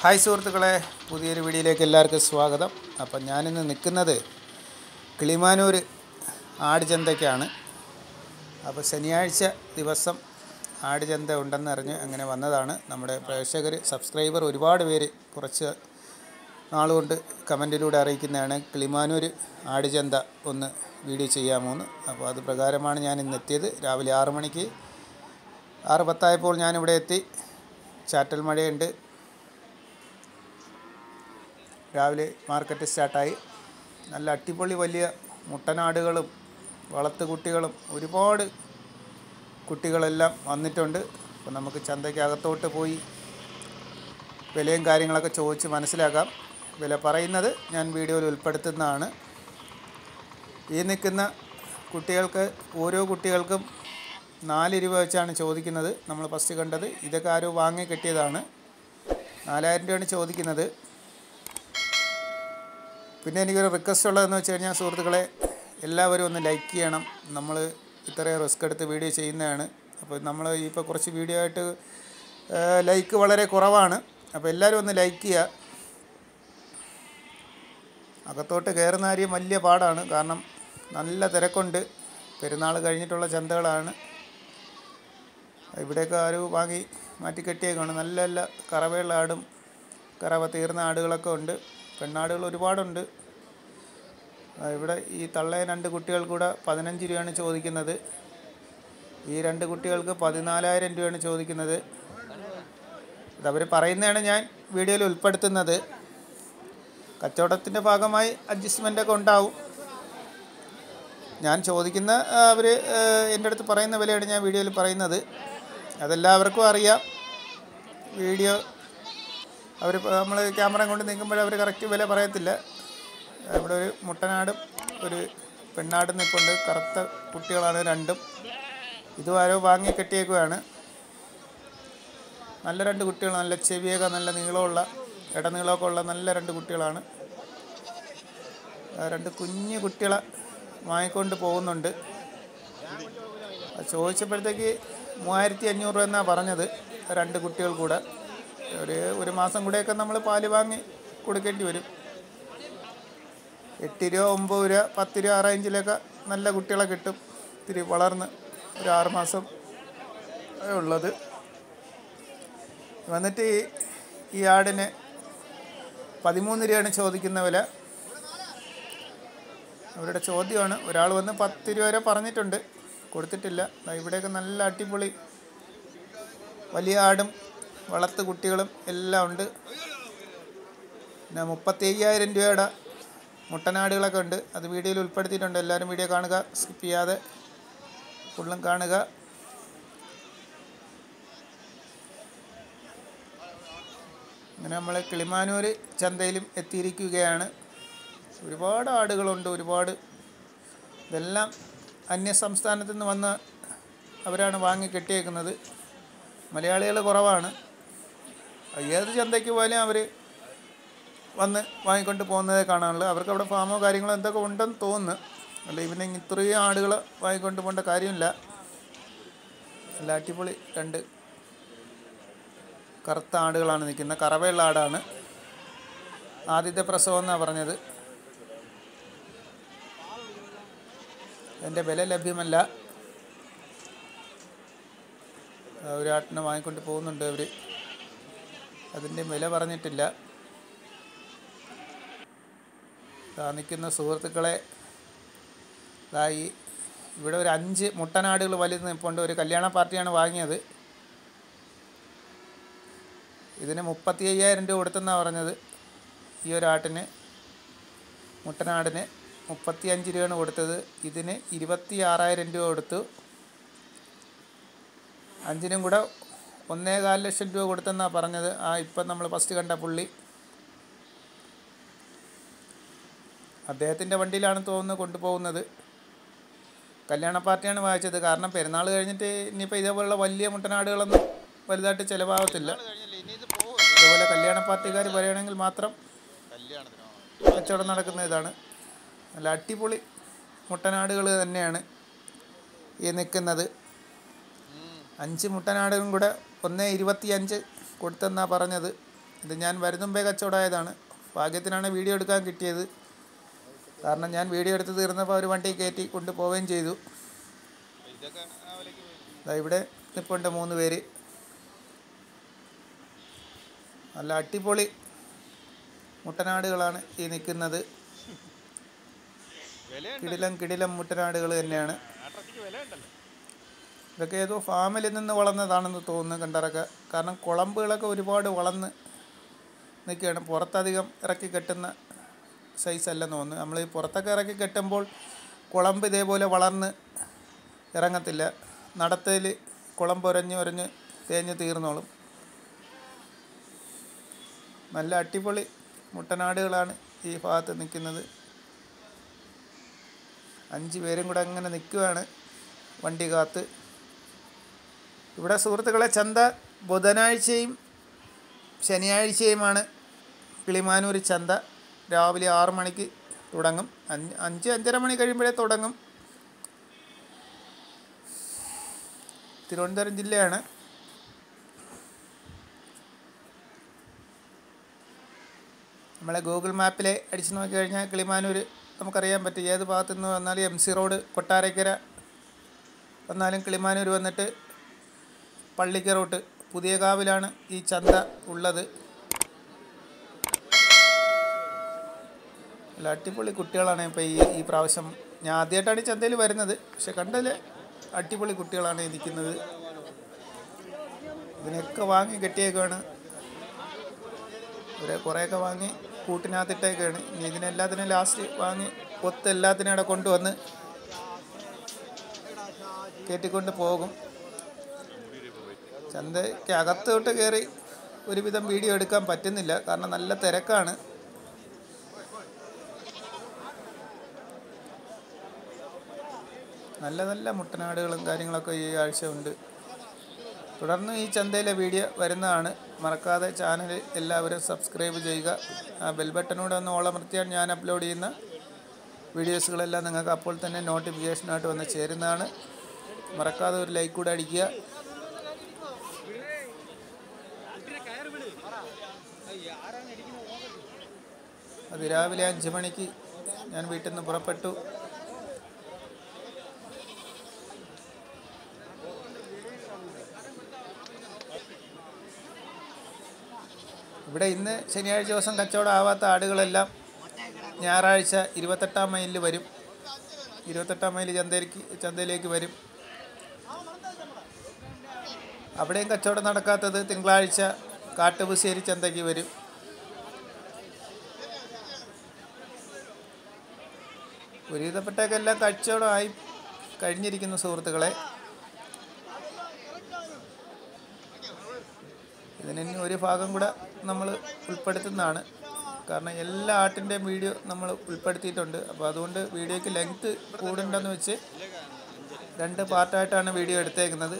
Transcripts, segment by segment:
hi സുഹൃത്തുക്കളെ പുതിയൊരു വീഡിയോയിലേക്ക് എല്ലാവർക്കും സ്വാഗതം അപ്പം ഞാനിന്ന് നിൽക്കുന്നത് കിളിമാനൂർ ആടുചന്തയ്ക്കാണ് അപ്പോൾ ശനിയാഴ്ച ദിവസം ആടുചന്ത ഉണ്ടെന്നറിഞ്ഞ് അങ്ങനെ വന്നതാണ് നമ്മുടെ പ്രേക്ഷകർ സബ്സ്ക്രൈബർ ഒരുപാട് പേര് കുറച്ച് നാളുകൊണ്ട് കമൻറ്റിലൂടെ അറിയിക്കുന്നതാണ് കിളിമാനൂർ ആടുചന്ത ഒന്ന് വീഡിയോ ചെയ്യാമോന്ന് അപ്പോൾ അത് പ്രകാരമാണ് ഞാൻ ഇന്ന് എത്തിയത് രാവിലെ ആറ് മണിക്ക് ആറ് പത്തായപ്പോൾ ഞാനിവിടെ എത്തി ചാറ്റൽ മഴയുണ്ട് രാവിലെ മാർക്കറ്റ് സ്റ്റാർട്ടായി നല്ല അടിപൊളി വലിയ മുട്ടനാടുകളും വളർത്തുകുട്ടികളും ഒരുപാട് കുട്ടികളെല്ലാം വന്നിട്ടുണ്ട് അപ്പോൾ നമുക്ക് ചന്തയ്ക്കകത്തോട്ട് പോയി വിലയും കാര്യങ്ങളൊക്കെ ചോദിച്ച് മനസ്സിലാക്കാം വില പറയുന്നത് ഞാൻ വീഡിയോയിൽ ഉൾപ്പെടുത്തുന്നതാണ് ഈ നിൽക്കുന്ന കുട്ടികൾക്ക് ഓരോ കുട്ടികൾക്കും നാല് രൂപ വെച്ചാണ് ചോദിക്കുന്നത് നമ്മൾ ഫസ്റ്റ് കണ്ടത് ഇതൊക്കെ ആരോ വാങ്ങി കിട്ടിയതാണ് നാലായിരം രൂപയാണ് ചോദിക്കുന്നത് പിന്നെ എനിക്കൊരു റിക്വസ്റ്റ് ഉള്ളതെന്ന് വെച്ച് കഴിഞ്ഞാൽ സുഹൃത്തുക്കളെ എല്ലാവരും ഒന്ന് ലൈക്ക് ചെയ്യണം നമ്മൾ ഇത്രയും റിസ്ക് എടുത്ത് വീഡിയോ ചെയ്യുന്നതാണ് അപ്പോൾ നമ്മൾ ഇപ്പോൾ കുറച്ച് വീഡിയോ ആയിട്ട് ലൈക്ക് വളരെ കുറവാണ് അപ്പോൾ എല്ലാവരും ഒന്ന് ലൈക്ക് ചെയ്യുക അകത്തോട്ട് കയറുന്ന കാര്യം വലിയ പാടാണ് കാരണം നല്ല തിരക്കുണ്ട് പെരുന്നാൾ കഴിഞ്ഞിട്ടുള്ള ചന്തകളാണ് ഇവിടെയൊക്കെ ആരും വാങ്ങി മാറ്റി കെട്ടിയേക്കാണ് നല്ല നല്ല കറവയുള്ള ആടും കറവ തീർന്ന ആടുകളൊക്കെ ഉണ്ട് പെണ്ണാടുകൾ ഒരുപാടുണ്ട് ആ, ഇവിടെ ഈ തള്ളയെ രണ്ട് കുട്ടികൾ കൂടെ പതിനഞ്ച് രൂപയാണ് ചോദിക്കുന്നത് ഈ രണ്ട് കുട്ടികൾക്ക് പതിനാലായിരം രൂപയാണ് ചോദിക്കുന്നത് ഇതവർ പറയുന്നതാണ് ഞാൻ വീഡിയോയിൽ ഉൾപ്പെടുത്തുന്നത് കച്ചവടത്തിൻ്റെ ഭാഗമായി അഡ്ജസ്റ്റ്മെൻ്റൊക്കെ ഉണ്ടാവും ഞാൻ ചോദിക്കുന്ന അവർ എൻ്റെ അടുത്ത് പറയുന്ന വിലയാണ് ഞാൻ വീഡിയോയിൽ പറയുന്നത് അതെല്ലാവർക്കും അറിയാം വീഡിയോ അവർ നമ്മൾ ക്യാമറ കൊണ്ട് നിൽക്കുമ്പോൾ അവർ കറക്റ്റ് വില പറയത്തില്ല ഇവിടെ ഒരു മുട്ടനാടും ഒരു പെണ്ണാടും നിൽപ്പുണ്ട് കറുത്ത കുട്ടികളാണ് രണ്ടും ഇതും ആരോ വാങ്ങി കെട്ടിയേക്കുവാണ് നല്ല രണ്ട് കുട്ടികൾ നല്ല ചെവിയൊക്കെ നല്ല നീളമുള്ള ഇടനീളമൊക്കെ ഉള്ള നല്ല രണ്ട് കുട്ടികളാണ് ആ രണ്ട് കുഞ്ഞു കുട്ടികളെ വാങ്ങിക്കൊണ്ട് പോകുന്നുണ്ട് അത് ചോദിച്ചപ്പോഴത്തേക്ക് മൂവായിരത്തി അഞ്ഞൂറ് രൂപ എന്നാണ് പറഞ്ഞത് രണ്ട് കുട്ടികൾ കൂടെ ഒരു ഒരു മാസം കൂടെയൊക്കെ നമ്മൾ പാല് വാങ്ങി കൊടുക്കേണ്ടി വരും എട്ട് രൂപ ഒമ്പത് രൂപ പത്ത് രൂപ ആ റേഞ്ചിലൊക്കെ നല്ല കുട്ടികളെ കിട്ടും ഇത്തിരി വളർന്ന് ഒരു ആറ് മാസം ഉള്ളത് വന്നിട്ട് ഈ ഈ ആടിന് പതിമൂന്ന് രൂപയാണ് ചോദിക്കുന്ന വില അവരുടെ ചോദ്യമാണ് ഒരാൾ വന്ന് പത്ത് രൂപ വരെ പറഞ്ഞിട്ടുണ്ട് കൊടുത്തിട്ടില്ല ദാ ഇവിടെയൊക്കെ നല്ല അടിപൊളി വലിയ ആടും വളർത്തു കുട്ടികളും എല്ലാം ഉണ്ട് പിന്നെ മുപ്പത്തി അയ്യായിരം രൂപയുടെ മുട്ടനാടുകളൊക്കെ ഉണ്ട് അത് വീഡിയോയിൽ ഉൾപ്പെടുത്തിയിട്ടുണ്ട് എല്ലാവരും വീഡിയോ കാണുക സ്കിപ്പ് ചെയ്യാതെ ഫുള്ളും കാണുക അങ്ങനെ നമ്മൾ കിളിമാനൂർ ചന്തയിലും എത്തിയിരിക്കുകയാണ് ഒരുപാട് ആടുകളുണ്ട് ഒരുപാട് ഇതെല്ലാം അന്യ സംസ്ഥാനത്തു നിന്ന് വന്ന് അവരാണ് വാങ്ങി കെട്ടിയേക്കുന്നത് മലയാളികൾ കുറവാണ് ഏത് ചന്തയ്ക്ക് പോയാലും അവർ വന്ന് വാങ്ങിക്കൊണ്ട് പോകുന്നതേ കാണാനുള്ളൂ അവർക്ക് അവിടെ ഫാമോ കാര്യങ്ങളോ എന്തൊക്കെ ഉണ്ടെന്ന് തോന്നുന്നു അല്ല ഇവനെ ഇത്രയും ആടുകൾ വാങ്ങിക്കൊണ്ട് പോകേണ്ട കാര്യമില്ല നല്ല അടിപൊളി രണ്ട് കറുത്ത ആടുകളാണ് നിൽക്കുന്നത് കറവയുള്ള ആടാണ് ആദ്യത്തെ പ്രസവം എന്നാണ് പറഞ്ഞത് അതിൻ്റെ വില ലഭ്യമല്ല ആ, ഒരു ആട്ടിനെ വാങ്ങിക്കൊണ്ട് പോകുന്നുണ്ട് അവർ അതിൻ്റെ വില പറഞ്ഞിട്ടില്ല ദാ നിൽക്കുന്ന സുഹൃത്തുക്കളെ ദാ ഈ ഇവിടെ ഒരു അഞ്ച് മുട്ടനാടുകൾ വലുത് നിൽപ്പുണ്ട് ഒരു കല്യാണ പാർട്ടിയാണ് വാങ്ങിയത് ഇതിന് മുപ്പത്തി അയ്യായിരം രൂപ കൊടുത്തെന്നാണ് പറഞ്ഞത് ഈ ഒരു ആട്ടിന് മുട്ടനാടിന് മുപ്പത്തി അഞ്ച് രൂപയാണ് കൊടുത്തത് ഇതിന് ഇരുപത്തി ആറായിരം രൂപ കൊടുത്തു അഞ്ചിനും കൂടെ ഒന്നേ കാല് ലക്ഷം രൂപ കൊടുത്തെന്നാണ് പറഞ്ഞത് ആ ഇപ്പം നമ്മൾ ഫസ്റ്റ് കണ്ട പുള്ളി അദ്ദേഹത്തിൻ്റെ വണ്ടിയിലാണ് തോന്നുന്നു കൊണ്ടുപോകുന്നത് കല്യാണ പാർട്ടിയാണ് വായിച്ചത് കാരണം പെരുന്നാൾ കഴിഞ്ഞിട്ട് ഇനിയിപ്പോൾ ഇതേപോലുള്ള വലിയ മുട്ടനാടുകളൊന്നും വലുതായിട്ട് ചിലവാകത്തില്ല ഇതേപോലെ കല്യാണ പാർട്ടിക്കാർ പറയുകയാണെങ്കിൽ മാത്രം കച്ചവടം നടക്കുന്ന ഇതാണ് നല്ല അടിപൊളി മുട്ടനാടുകൾ തന്നെയാണ് ഈ നിൽക്കുന്നത് അഞ്ച് മുട്ടനാടും കൂടെ ഒന്ന് ഇരുപത്തി അഞ്ച് കൊടുത്തെന്നാണ് പറഞ്ഞത് ഇത് ഞാൻ വരുന്ന മുമ്പേ കച്ചവടമായതാണ് ഭാഗ്യത്തിനാണ് വീഡിയോ എടുക്കാൻ കിട്ടിയത് കാരണം ഞാൻ വീഡിയോ എടുത്ത് തീർന്നപ്പോൾ ഒരു വണ്ടി കയറ്റി കൊണ്ടുപോവുകയും ചെയ്തു ദാ ഇവിടെ നിൽപ്പുണ്ട് മൂന്ന് പേര് നല്ല അടിപൊളി മുട്ടനാടുകളാണ് ഈ നിൽക്കുന്നത് കിടിലം കിടിലം മുട്ടനാടുകൾ തന്നെയാണ് ഇതൊക്കെ ഏതോ ഫാമിൽ നിന്ന് വളർന്നതാണെന്ന് തോന്നുന്നു കണ്ടറക്ക കാരണം കുളമ്പുകളൊക്കെ ഒരുപാട് വളർന്ന് നിൽക്കുകയാണ് പുറത്തധികം ഇറക്കി കെട്ടുന്ന സൈസ് അല്ലെന്ന് തോന്നുന്നു നമ്മൾ ഈ പുറത്തൊക്കെ ഇറക്കി കെട്ടുമ്പോൾ കുളമ്പ് ഇതേപോലെ വളർന്ന് ഇറങ്ങത്തില്ല നടത്തയിൽ കുളമ്പ് ഉരഞ്ഞ് ഉരഞ്ഞ് തേഞ്ഞ് തീർന്നോളും നല്ല അടിപൊളി മുട്ടനാടുകളാണ് ഈ ഭാഗത്ത് നിൽക്കുന്നത് അഞ്ച് പേരും കൂടെ അങ്ങനെ നിൽക്കുകയാണ് വണ്ടി കാത്ത് ഇവിടെ സുഹൃത്തുക്കളെ ചന്ത ബുധനാഴ്ചയും ശനിയാഴ്ചയുമാണ് കിളിമാനൂർ ചന്ത രാവിലെ ആറ് മണിക്ക് തുടങ്ങും അഞ്ച് അഞ്ച് അഞ്ചര മണി കഴിയുമ്പോഴേ തുടങ്ങും തിരുവനന്തപുരം ജില്ലയാണ് നമ്മളെ ഗൂഗിൾ മാപ്പിൽ അടിച്ചു നോക്കി കഴിഞ്ഞാൽ കിളിമാനൂർ നമുക്കറിയാൻ പറ്റും ഏത് ഭാഗത്തു നിന്ന് വന്നാലും എം സി റോഡ് കൊട്ടാരക്കര വന്നാലും കിളിമാനൂർ വന്നിട്ട് പള്ളിക്ക റൂട്ട് പുതിയ കാവിലാണ് ഈ ചന്ത ഉള്ളത് നല്ല അടിപൊളി കുട്ടികളാണ് ഇപ്പോൾ ഈ ഈ പ്രാവശ്യം ഞാൻ ആദ്യമായിട്ടാണ് ഈ ചന്തയിൽ വരുന്നത് പക്ഷെ കണ്ടതിൽ അടിപൊളി കുട്ടികളാണ് ഈ നിൽക്കുന്നത് ഇതിനൊക്കെ വാങ്ങി കെട്ടിയേക്കാണ് ഇവരെ കുറേയൊക്കെ വാങ്ങി കൂട്ടിനകത്തിട്ടേക്കാണ് ഇനി ഇതിനെല്ലാത്തിനും ലാസ്റ്റ് വാങ്ങി ഒത്ത് എല്ലാത്തിനും ഇവിടെ കൊണ്ടുവന്ന് കയറ്റിക്കൊണ്ട് പോകും ചന്തയ്ക്ക് അകത്തോട്ട് കയറി ഒരുവിധം വീഡിയോ എടുക്കാൻ പറ്റുന്നില്ല കാരണം നല്ല തിരക്കാണ് നല്ല നല്ല മുട്ടനാടുകളും കാര്യങ്ങളൊക്കെ ഈ ആഴ്ച ഉണ്ട് തുടർന്ന് ഈ ചന്തയിലെ വീഡിയോ വരുന്നതാണ് മറക്കാതെ ചാനൽ എല്ലാവരും സബ്സ്ക്രൈബ് ചെയ്യുക ആ ബെൽ ബട്ടനൂടെ ഒന്ന് ഓളമർത്തിയാൽ ഞാൻ അപ്ലോഡ് ചെയ്യുന്ന വീഡിയോസുകളെല്ലാം നിങ്ങൾക്ക് അപ്പോൾ തന്നെ നോട്ടിഫിക്കേഷനായിട്ട് വന്ന് ചേരുന്നതാണ് മറക്കാതെ ഒരു ലൈക്ക് കൂടെ അടിക്കുക അത് രാവിലെ അഞ്ച് മണിക്ക് ഞാൻ വീട്ടിൽ നിന്ന് പുറപ്പെട്ടു ഇവിടെ ഇന്ന് ശനിയാഴ്ച ദിവസം കച്ചവടം ആവാത്ത ആടുകളെല്ലാം ഞായറാഴ്ച ഇരുപത്തെട്ടാം മൈലിൽ വരും ഇരുപത്തെട്ടാം മൈൽ ചന്തയിലേക്ക് ചന്തയിലേക്ക് വരും അവിടെയും കച്ചവടം നടക്കാത്തത് തിങ്കളാഴ്ച കാട്ടുപുശ്ശേരി ചന്തയ്ക്ക് വരും ഒരുവിധപ്പെട്ടൊക്കെ എല്ലാം കച്ചവടമായി കഴിഞ്ഞിരിക്കുന്നു സുഹൃത്തുക്കളെ ഇതിനി ഒരു ഭാഗം കൂടെ നമ്മൾ ഉൾപ്പെടുത്തുന്നതാണ് കാരണം എല്ലാ ആട്ടിൻ്റെയും വീഡിയോ നമ്മൾ ഉൾപ്പെടുത്തിയിട്ടുണ്ട് അപ്പോൾ അതുകൊണ്ട് വീഡിയോയ്ക്ക് ലെങ്ത്ത് കൂടണ്ടെന്ന് വെച്ച് രണ്ട് പാർട്ടായിട്ടാണ് വീഡിയോ എടുത്തേക്കുന്നത്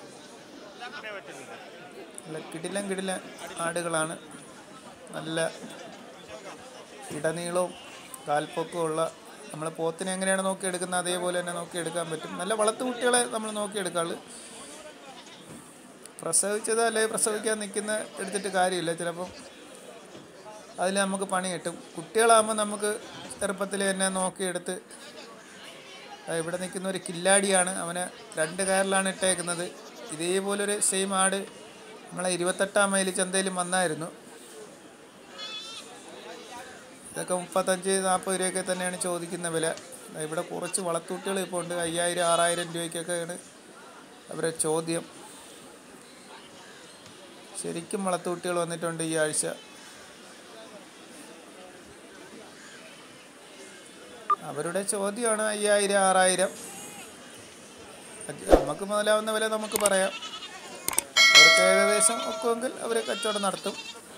നല്ല കിടിലം കിടിലൻ ആടുകളാണ് നല്ല ഇടനീളവും കാൽപ്പൊക്കവും ഉള്ള നമ്മൾ പോത്തിനെ എങ്ങനെയാണ് നോക്കിയെടുക്കുന്നത് അതേപോലെ തന്നെ നോക്കിയെടുക്കാൻ പറ്റും നല്ല വളർത്തു കുട്ടികളെ നമ്മൾ നോക്കിയെടുക്കാള് പ്രസവിച്ചത് അല്ലെങ്കിൽ പ്രസവിക്കാൻ നിൽക്കുന്ന എടുത്തിട്ട് കാര്യമില്ല ചിലപ്പം അതിൽ നമുക്ക് പണി കിട്ടും കുട്ടികളാകുമ്പോൾ നമുക്ക് ചെറുപ്പത്തിൽ തന്നെ നോക്കിയെടുത്ത് ആ ഇവിടെ നിൽക്കുന്ന ഒരു കില്ലാടിയാണ് അവന് രണ്ട് കയറിലാണ് ഇട്ടേക്കുന്നത് ഇതേപോലൊരു സെയിം ആട് നമ്മളെ ഇരുപത്തെട്ടാം മൈൽ ചന്തയിലും വന്നായിരുന്നു ഇതൊക്കെ മുപ്പത്തഞ്ച് നാൽപ്പത് രൂപയൊക്കെ തന്നെയാണ് ചോദിക്കുന്ന വില ദാ ഇവിടെ കുറച്ച് വളർത്തുകുട്ടികൾ ഇപ്പോൾ ഉണ്ട് അയ്യായിരം ആറായിരം രൂപയ്ക്കൊക്കെയാണ് അവരെ ചോദ്യം ശരിക്കും വളർത്തുകുട്ടികൾ വന്നിട്ടുണ്ട് ഈ ആഴ്ച അവരുടെ ചോദ്യമാണ് അയ്യായിരം ആറായിരം അത് നമുക്ക് മുതലാവുന്ന വില നമുക്ക് പറയാം അവർക്ക് ഏകദേശം ഒക്കുമെങ്കിൽ അവർ കച്ചവടം നടത്തും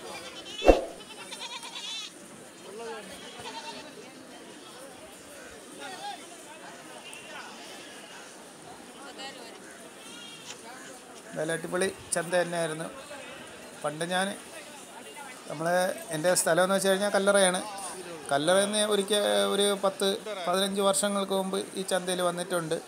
നല്ല അടിപൊളി ചന്ത തന്നെയായിരുന്നു പണ്ട് ഞാൻ നമ്മളെ എൻ്റെ സ്ഥലം എന്ന് വെച്ച് കഴിഞ്ഞാൽ കല്ലറയാണ് കല്ലറയിൽ നിന്ന് ഒരിക്കൽ ഒരു പത്ത് പതിനഞ്ച് വർഷങ്ങൾക്ക് മുമ്പ് ഈ ചന്തയിൽ വന്നിട്ടുണ്ട്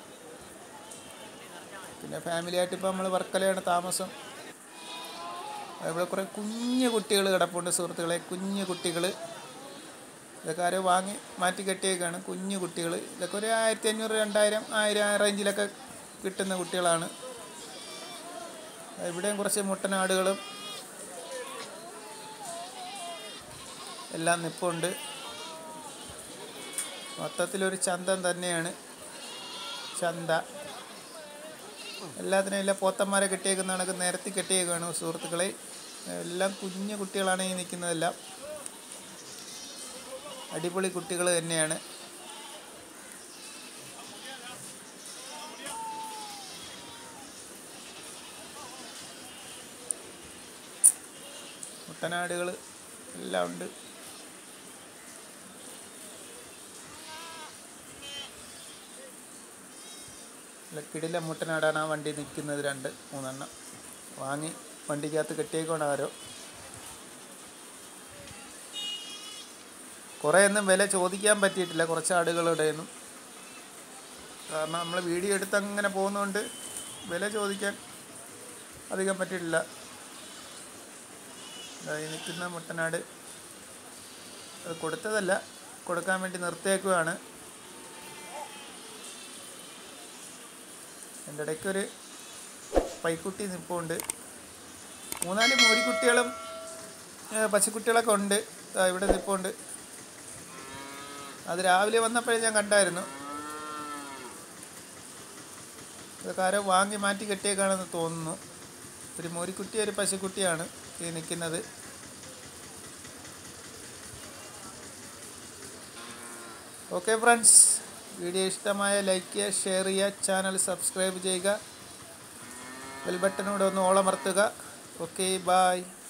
പിന്നെ ഫാമിലി ആയിട്ട് ഇപ്പോൾ നമ്മൾ വർക്കലയാണ് താമസം ഇവിടെ കുറേ കുഞ്ഞു കുട്ടികൾ കിടപ്പുണ്ട് സുഹൃത്തുക്കളെ കുഞ്ഞു കുട്ടികൾ ഇതൊക്കെ ആരോ വാങ്ങി മാറ്റി കെട്ടിയേക്കാണ് കുഞ്ഞു കുട്ടികൾ ഇതൊക്കെ ഒരു ആയിരത്തി അഞ്ഞൂറ് രണ്ടായിരം ആയിരം ആ റേഞ്ചിലൊക്കെ കിട്ടുന്ന കുട്ടികളാണ് ഇവിടെയും കുറച്ച് മുട്ടനാടുകളും എല്ലാം നിപ്പുണ്ട് മൊത്തത്തിലൊരു ചന്തം തന്നെയാണ് ചന്ത എല്ലാത്തിനും എല്ലാം പോത്തന്മാരെ കെട്ടിയേക്കുന്ന കണക്ക് നിരത്തി കെട്ടിയേക്കാണ് സുഹൃത്തുക്കളെ എല്ലാം കുഞ്ഞു കുട്ടികളാണ് ഈ നിൽക്കുന്നതെല്ലാം അടിപൊളി കുട്ടികൾ തന്നെയാണ് മുട്ടനാടുകൾ എല്ലാം ഉണ്ട് കിടില മുട്ടനാടാണ് ആ വണ്ടി നിൽക്കുന്നത് രണ്ട് മൂന്നെണ്ണം വാങ്ങി വണ്ടിക്കകത്ത് കെട്ടിയേക്കാണ് ആരോ കുറേ ഒന്നും വില ചോദിക്കാൻ പറ്റിയിട്ടില്ല കുറച്ച് ആടുകളുടെ ഒന്നും കാരണം നമ്മൾ വീഡിയോ എടുത്ത് അങ്ങനെ പോകുന്നതുകൊണ്ട് വില ചോദിക്കാൻ അധികം പറ്റിയിട്ടില്ല ദാ ഈ നിൽക്കുന്ന മുട്ടനാട് അത് കൊടുത്തതല്ല കൊടുക്കാൻ വേണ്ടി നിർത്തിയേക്കുവാണ് എൻ്റെ ഇടയ്ക്കൊരു പൈക്കുട്ടി നിൽപ്പുണ്ട് മൂന്നാല് മോരിക്കുട്ടികളും ഏ, പശുക്കുട്ടികളൊക്കെ ഉണ്ട് ദാ ഇവിടെ നിൽപ്പുണ്ട് അത് രാവിലെ വന്നപ്പോഴേ ഞാൻ കണ്ടായിരുന്നു ഇതൊക്കെ ആരോ വാങ്ങി മാറ്റി കെട്ടിയേക്കാണെന്ന് തോന്നുന്നു ഒരു മോരിക്കുട്ടി ഒരു പശുക്കുട്ടിയാണ് ഈ നിൽക്കുന്നത് ഓക്കെ ഫ്രണ്ട്സ് വീഡിയോ ഇഷ്ടമായ ലൈക്ക് ചെയ്യുക ഷെയർ ചെയ്യുക ചാനൽ സബ്സ്ക്രൈബ് ചെയ്യുക ബെൽ ബട്ടനോട് ഒന്ന് ഓളമർത്തുക ഓക്കെ ബായ്